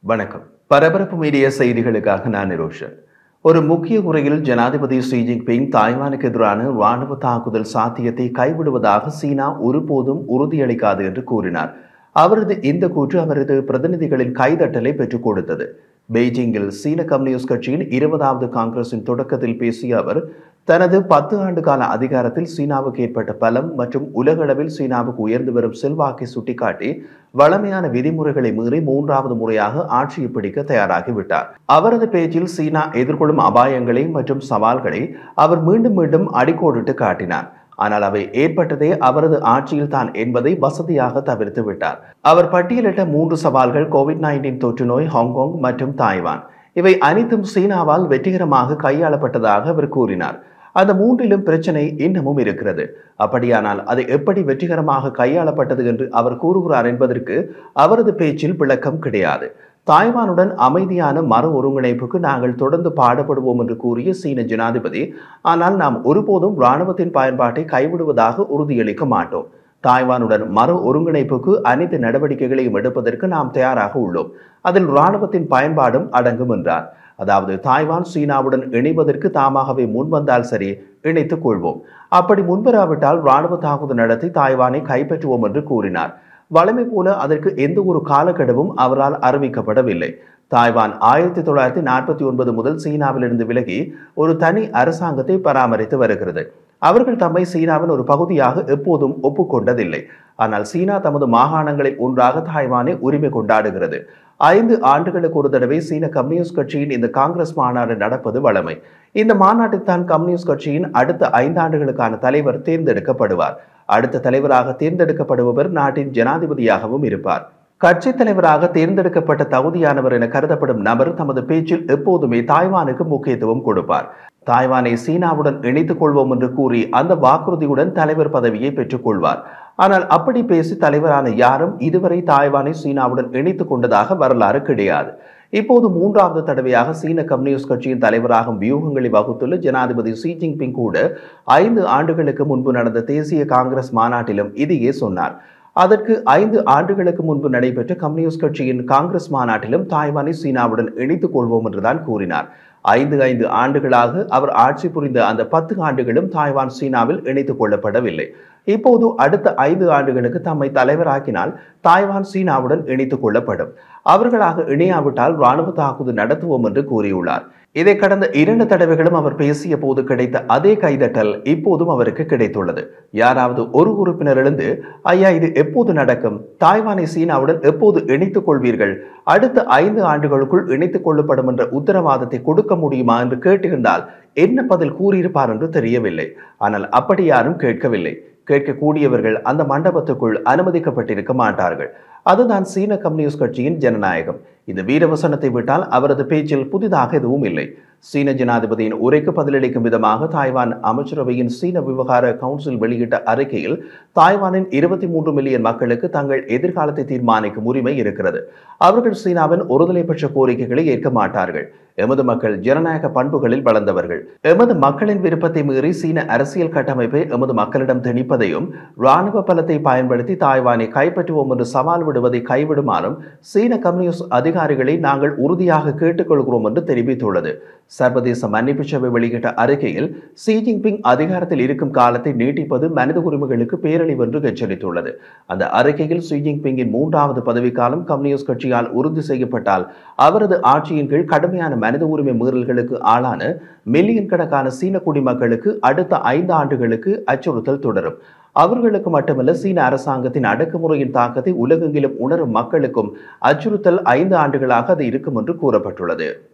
வணக்கம் பரபரப்பு மீடிய செய்திகளுக்காக நான் நிரோஷன் ஒரு முக்கிய உரையில் ஜனாதிபதி ஷி ஜின்பிங் தாய்வானுக்கு எதிரான ராணுவ தாக்குதல் சாத்தியத்தை கைவிடுவதாக சீனா ஒருபோதும் உறுதியளிக்காது என்று கூறினார் அவரது இந்த கூற்று அவரது பிரதிநிதிகளின் கைதட்டலை பெற்றுக் கொடுத்தது பெய்ஜிங்கில் சீன கம்யூனிஸ்ட் கட்சியின் இருபதாவது காங்கிரசின் தொடக்கத்தில் பேசிய அவர் தனது பத்து ஆண்டு கால அதிகாரத்தில் சீனாவுக்கு ஏற்பட்ட பலம் மற்றும் உலகளவில் சீனாவுக்கு உயர்ந்து வரும் செல்வாக்கை சுட்டிக்காட்டி வளமையான விதிமுறைகளை மீறி மூன்றாவது முறையாக ஆட்சியை பிடிக்க தயாராகிவிட்டார் அவரது பேச்சில் சீனா எதிர்கொள்ளும் அபாயங்களை மற்றும் சவால்களை அவர் மீண்டும் மீண்டும் அடிக்கோடிட்டு காட்டினார் ஆனால் அவை ஏற்பட்டதே அவரது ஆட்சியில் தான் என்பதை வசதியாக தவிர்த்து விட்டார் அவர் பட்டியலிட்ட மூன்று சவால்கள் கோவிட் நைன்டீன் தொற்று நோய் ஹாங்காங் மற்றும் தாய்வான் இவை அனைத்தும் சீனாவால் வெற்றிகரமாக கையாளப்பட்டதாக அவர் கூறினார் அந்த மூன்றிலும் பிரச்சனை இன்னமும் இருக்கிறது அப்படியானால் அது எப்படி வெற்றிகரமாக கையாளப்பட்டது என்று அவர் கூறுகிறார் என்பதற்கு அவரது பேச்சில் விளக்கம் கிடையாது தாய்வானுடன் அமைதியான மறு ஒருங்கிணைப்புக்கு நாங்கள் தொடர்ந்து பாடுபடுவோம் என்று கூறிய சீன ஜனாதிபதி ஆனால் நாம் ஒருபோதும் இராணுவத்தின் பயன்பாட்டை கைவிடுவதாக உறுதியளிக்க மாட்டோம் தாய்வானுடன் மறு ஒருங்கிணைப்புக்கு அனைத்து நடவடிக்கைகளையும் எடுப்பதற்கு நாம் தயாராக உள்ளோம் அதில் இராணுவத்தின் பயன்பாடும் அடங்கும் என்றார் அதாவது தாய்வான் சீனாவுடன் இணைவதற்கு தாமாகவே முன்வந்தால் சரி இணைத்துக் கொள்வோம் அப்படி முன்வராவிட்டால் இராணுவ தாக்குதல் நடத்தி தாய்வானை கைப்பற்றுவோம் என்று கூறினார் வளமை போல அதற்கு எந்த ஒரு காலக்கெடுவும் அவரால் அறிவிக்கப்படவில்லை தாய்வான் ஆயிரத்தி தொள்ளாயிரத்தி நாற்பத்தி ஒன்பது முதல் சீனாவிலிருந்து விலகி ஒரு தனி அரசாங்கத்தை பராமரித்து வருகிறது அவர்கள் தம்மை சீனாவின் ஒரு பகுதியாக எப்போதும் ஒப்புக்கொண்டதில்லை ஆனால் சீனா தமது மாகாணங்களில் ஒன்றாக தாய்வானை உரிமை கொண்டாடுகிறது ஐந்து ஆண்டுகளுக்கு ஒரு தடவை சீன கம்யூனிஸ்ட் கட்சியின் இந்த காங்கிரஸ் மாநாடு நடப்பது வழமை இந்த மாநாட்டில் தான் கம்யூனிஸ்ட் கட்சியின் அடுத்த ஐந்தாண்டுகளுக்கான தலைவர் தேர்ந்தெடுக்கப்படுவார் அடுத்த தலைவராக தேர்ந்தெடுக்கப்படுபவர் நாட்டின் ஜனாதிபதியாகவும் இருப்பார் கட்சி தலைவராக தேர்ந்தெடுக்கப்பட்ட தகுதியானவர் என கருதப்படும் நபர் தமது பேச்சில் எப்போதுமே தாய்வானுக்கு முக்கியத்துவம் கொடுப்பார் தாய்வானை சீனாவுடன் இணைத்துக் கொள்வோம் என்று கூறி அந்த வாக்குறுதியுடன் தலைவர் பதவியை பெற்றுக் கொள்வார் ஆனால் அப்படி பேசி தலைவரான யாரும் இதுவரை தாய்வானை சீனாவுடன் இணைத்துக் கொண்டதாக வரலாறு கிடையாது இப்போது மூன்றாவது தடவையாக சீன கம்யூனிஸ்ட் கட்சியின் தலைவராகும் வியூகங்களை வகுத்துள்ள ஜனாதிபதி ஷி ஜின்பிங் கூட ஐந்து ஆண்டுகளுக்கு முன்பு நடந்த தேசிய காங்கிரஸ் மாநாட்டிலும் இதையே சொன்னார் அதற்கு ஐந்து ஆண்டுகளுக்கு முன்பு நடைபெற்ற கம்யூனிஸ்ட் கட்சியின் காங்கிரஸ் மாநாட்டிலும் தாய்வானை சீனாவுடன் இணைத்துக் கொள்வோம் என்றுதான் கூறினார் ஐந்து ஐந்து ஆண்டுகளாக அவர் ஆட்சி புரிந்த அந்த பத்து ஆண்டுகளும் தாய்வான் சீனாவில் இணைத்துக் கொள்ளப்படவில்லை இப்போது அடுத்த ஐந்து ஆண்டுகளுக்கு தம்மை தலைவராக்கினால் தாய்வான் சீனாவுடன் இணைத்துக் கொள்ளப்படும் அவர்களாக இணையாவிட்டால் ராணுவ தாக்குதல் நடத்துவோம் என்று கூறியுள்ளார் இதை கடந்த இரண்டு தடவைகளும் அவர் பேசிய போது கிடைத்த அதே கைதட்டல் இப்போதும் அவருக்கு கிடைத்துள்ளது யாராவது ஒரு உறுப்பினர் எழுந்து ஐயா இது எப்போது நடக்கும் தாய்வானை சீனாவுடன் எப்போது இணைத்துக் கொள்வீர்கள் அடுத்த ஐந்து ஆண்டுகளுக்குள் இணைத்துக் கொள்ளப்படும் என்ற உத்தரவாதத்தை கொடுக்க முடியுமா என்று கேட்டிருந்தால் என்ன பதில் கூறியிருப்பார் என்று தெரியவில்லை ஆனால் அப்படி யாரும் கேட்கவில்லை கேட்கக்கூடியவர்கள் அந்த மண்டபத்துக்குள் அனுமதிக்கப்பட்டிருக்க மாட்டார்கள் அதுதான் சீன கம்யூனிஸ்ட் கட்சியின் ஜனநாயகம் இந்த வீரவசனத்தை விட்டால் அவரது பேச்சில் புதிதாக எதுவும் இல்லை சீன ஜனாதிபதியின் உரைக்கு பதிலளிக்கும் விதமாக தாய்வான் அமைச்சரவையின் சீன விவகார கவுன்சில் வெளியிட்ட அறிக்கையில் தாய்வானின் இருபத்தி மூன்று மில்லியன் மக்களுக்கு தங்கள் எதிர்காலத்தை தீர்மானிக்கும் உரிமை இருக்கிறது அவர்கள் சீனாவின் ஒருதலை பெற்ற கோரிக்கைகளை ஏற்க மாட்டார்கள் எமது மக்கள் ஜனநாயக பண்புகளில் வளர்ந்தவர்கள் எமது மக்களின் விருப்பத்தை மீறி சீன அரசியல் கட்டமைப்பை எமது மக்களிடம் திணிப்பதையும் இராணுவ பலத்தை பயன்படுத்தி தாய்வானை கைப்பற்றுவோம் என்று சவால் விடுவதை கைவிடுமாறும் சீன கம்யூனிஸ்ட் அதிகாரிகளை நாங்கள் உறுதியாக கேட்டுக்கொள்கிறோம் என்று தெரிவித்துள்ளது சர்வதேச மன்னிப்பு சபை வெளியிட்ட அறிக்கையில் ஷி ஜின்பிங் அதிகாரத்தில் இருக்கும் காலத்தை நீட்டிப்பது மனித உரிமைகளுக்கு பேரழிவு என்று எச்சரித்துள்ளது அந்த அறிக்கையில் ஷி ஜின்பிங்கின் மூன்றாவது பதவிக்காலம் கம்யூனிஸ்ட் கட்சியால் உறுதி செய்யப்பட்டால் அவரது ஆட்சியின் கீழ் கடுமையான மனித உரிமை மீறல்களுக்கு ஆளான மில்லியன் கணக்கான சீன குடிமக்களுக்கு அடுத்த ஐந்து ஆண்டுகளுக்கு அச்சுறுத்தல் தொடரும் அவர்களுக்கு மட்டுமல்ல சீன அரசாங்கத்தின் அடக்குமுறையின் தாக்கத்தை உலகெங்கிலும் உணரும் மக்களுக்கும் அச்சுறுத்தல் ஐந்து ஆண்டுகளாக அது இருக்கும் என்று கூறப்பட்டுள்ளது